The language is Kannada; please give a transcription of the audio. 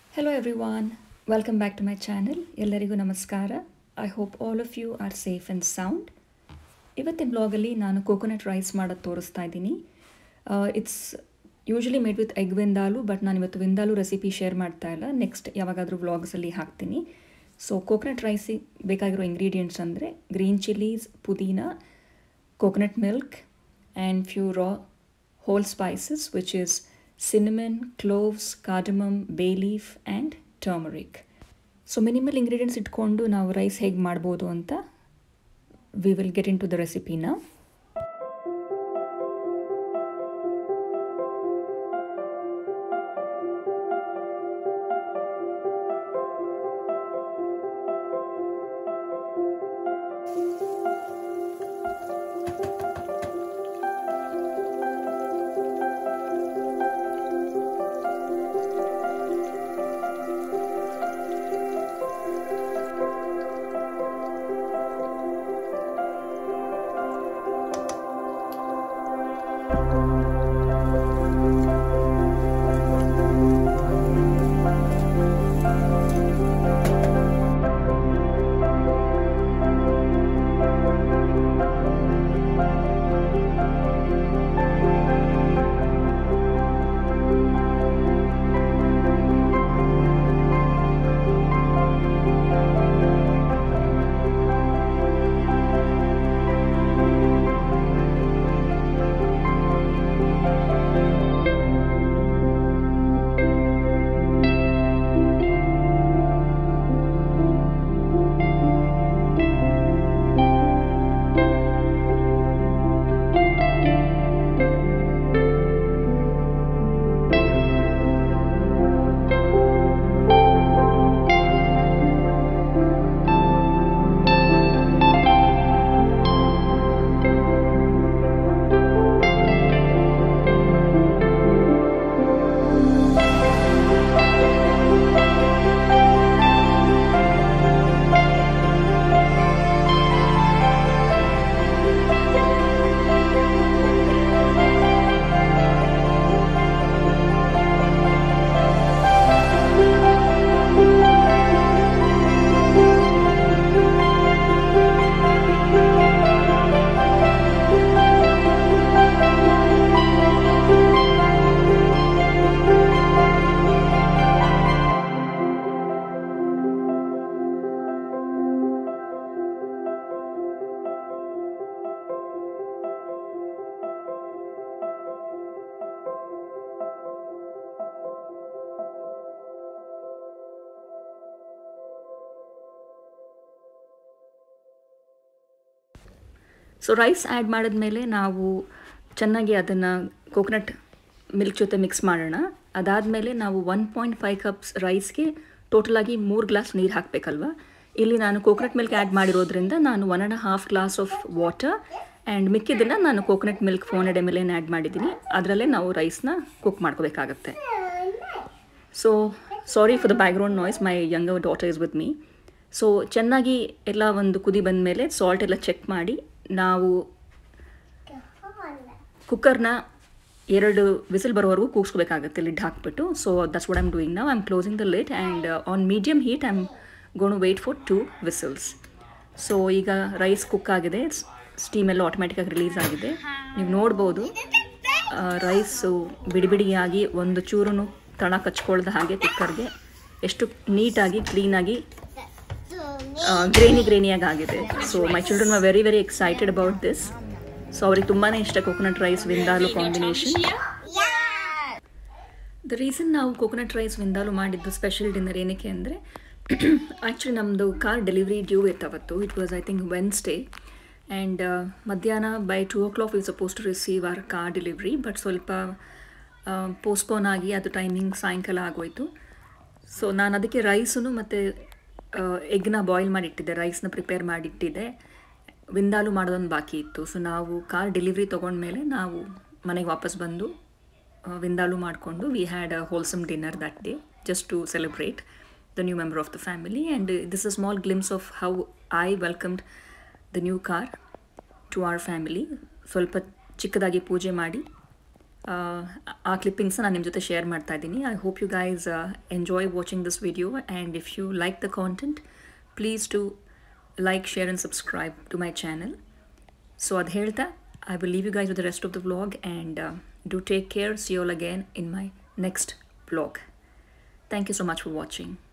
Hello everyone, welcome back to my channel. ಎಲ್ಲರಿಗೂ ನಮಸ್ಕಾರ I hope all of you are safe and sound ಇವತ್ತಿನ ಬ್ಲಾಗಲ್ಲಿ ನಾನು ಕೋಕೋನಟ್ ರೈಸ್ ಮಾಡೋದು ತೋರಿಸ್ತಾ ಇದ್ದೀನಿ it's usually made with egg vindaloo but ನಾನು ಇವತ್ತು ವಿಂದಾಲು ರೆಸಿಪಿ ಶೇರ್ ಮಾಡ್ತಾ ಇಲ್ಲ ನೆಕ್ಸ್ಟ್ ಯಾವಾಗಾದರೂ ವ್ಲಾಗ್ಸಲ್ಲಿ ಹಾಕ್ತೀನಿ ಸೊ ಕೋಕೋನಟ್ ರೈಸಿಗೆ ಬೇಕಾಗಿರೋ ಇಂಗ್ರೀಡಿಯೆಂಟ್ಸ್ ಅಂದರೆ ಗ್ರೀನ್ ಚಿಲ್ಲೀಸ್ ಪುದೀನ coconut milk and few raw whole spices which is cinnamon cloves cardamom bay leaf and turmeric so minimal ingredients ಇಟ್ಕೊಂಡು ನಾವು ರೈಸ್ ಹೇಗೆ ಮಾಡ್ಬೋದು ಅಂತ we will get into the ರೆಸಿಪಿನ ಸೊ ರೈಸ್ ಆ್ಯಡ್ ಮಾಡಿದ್ಮೇಲೆ ನಾವು ಚೆನ್ನಾಗಿ ಅದನ್ನು ಕೋಕೋನಟ್ ಮಿಲ್ಕ್ ಜೊತೆ ಮಿಕ್ಸ್ ಮಾಡೋಣ ಅದಾದಮೇಲೆ ನಾವು ಒನ್ ಪಾಯಿಂಟ್ ಫೈವ್ ಕಪ್ಸ್ ರೈಸ್ಗೆ ಟೋಟಲಾಗಿ ಮೂರು ಗ್ಲಾಸ್ ನೀರು ಹಾಕಬೇಕಲ್ವ ಇಲ್ಲಿ ನಾನು ಕೋಕೋನಟ್ ಮಿಲ್ಕ್ ಆ್ಯಡ್ ಮಾಡಿರೋದ್ರಿಂದ ನಾನು one and half glass of water and ಮಿಕ್ಕಿದ್ದನ್ನು ನಾನು coconut milk four hundred M L ಏನು ಆ್ಯಡ್ ಮಾಡಿದ್ದೀನಿ ಅದರಲ್ಲೇ ನಾವು ರೈಸ್ನ ಕುಕ್ ಮಾಡ್ಕೋಬೇಕಾಗತ್ತೆ so sorry for the background noise my younger daughter is with me so ಚೆನ್ನಾಗಿ ಎಲ್ಲ ಒಂದು ಕುದಿ ಬಂದ ಮೇಲೆ ಸಾಲ್ಟ್ ಎಲ್ಲ ಚೆಕ್ ಮಾಡಿ ನಾವು ಕುಕ್ಕರ್ನ ಎರಡು ವಿಸಿಲ್ ಬರೋವರೆಗೂ ಕೂಗಿಸ್ಕೋಬೇಕಾಗುತ್ತೆ ಲಿಡ್ ಹಾಕ್ಬಿಟ್ಟು so that's what I'm doing ನಾವು I'm closing the lid and on medium heat I'm gonna wait for two whistles so ಈಗ ರೈಸ್ ಕುಕ್ ಆಗಿದೆ ಸ್ಟೀಮ್ ಎಲ್ಲ ಆಟೋಮ್ಯಾಟಿಕಾಗಿ ರಿಲೀಸ್ ಆಗಿದೆ ನೀವು ನೋಡ್ಬೋದು ರೈಸು ಬಿಡಿ ಬಿಡಿಯಾಗಿ ಒಂದು ಚೂರು ತಳ ಕಚ್ಕೊಳ್ದ ಹಾಗೆ ಕುಕ್ಕರ್ಗೆ ಎಷ್ಟು ನೀಟಾಗಿ ಕ್ಲೀನಾಗಿ ಗ್ರೇನಿ ಗ್ರೇನಿಯಾಗಿ ಆಗಿದೆ so my children are very very excited about this so ಅವ್ರಿಗೆ ತುಂಬಾ ಇಷ್ಟ coconut rice vindaloo combination the reason ನಾವು ಕೋಕೋನಟ್ ರೈಸ್ ವಿಂದಾಲು ಮಾಡಿದ್ದು ಸ್ಪೆಷಲ್ ಡಿನ್ನರ್ ಏನಕ್ಕೆ ಅಂದರೆ ಆ್ಯಕ್ಚುಲಿ ನಮ್ಮದು ಕಾರ್ ಡೆಲಿವರಿ ಡ್ಯೂ ಇತ್ತು ಅವತ್ತು it was I think Wednesday and ಮಧ್ಯಾಹ್ನ by two o'clock we suppose to receive our car delivery but ಸ್ವಲ್ಪ ಪೋಸ್ಟ್ಪೋನ್ ಆಗಿ ಅದು ಟೈಮಿಂಗ್ ಸಾಯಂಕಾಲ ಆಗೋಯಿತು ಸೊ ನಾನು ಅದಕ್ಕೆ ರೈಸನ್ನು ಮತ್ತು ಎಗ್ನ ಬಾಯ್ಲ್ ಮಾಡಿಟ್ಟಿದ್ದೆ ರೈಸ್ನ ಪ್ರಿಪೇರ್ ಮಾಡಿಟ್ಟಿದ್ದೆ ವಿಂದಾಲು ಮಾಡೋದೊಂದು ಬಾಕಿ ಇತ್ತು ಸೊ ನಾವು ಕಾರ್ ಡೆಲಿವ್ರಿ ತೊಗೊಂಡ್ಮೇಲೆ ನಾವು ಮನೆಗೆ ವಾಪಸ್ ಬಂದು ವಿಂದಾಲು ಮಾಡಿಕೊಂಡು we had a wholesome dinner that day just to celebrate the new member of the family and this a small glimpse of how I welcomed the new car to our family ಸ್ವಲ್ಪ ಚಿಕ್ಕದಾಗಿ ಪೂಜೆ ಮಾಡಿ ಆ ಕ್ಲಿಪ್ಪಿಂಗ್ಸ್ನ ನಾನು ನಿಮ್ಮ ಜೊತೆ ಶೇರ್ ಮಾಡ್ತಾ ಇದ್ದೀನಿ I hope you guys enjoy watching this video and if you like the content please to like share and subscribe to my channel so ಅದು ಹೇಳ್ತಾ I will leave you guys with the rest of the vlog and do take care see all again in my next vlog thank you so much for watching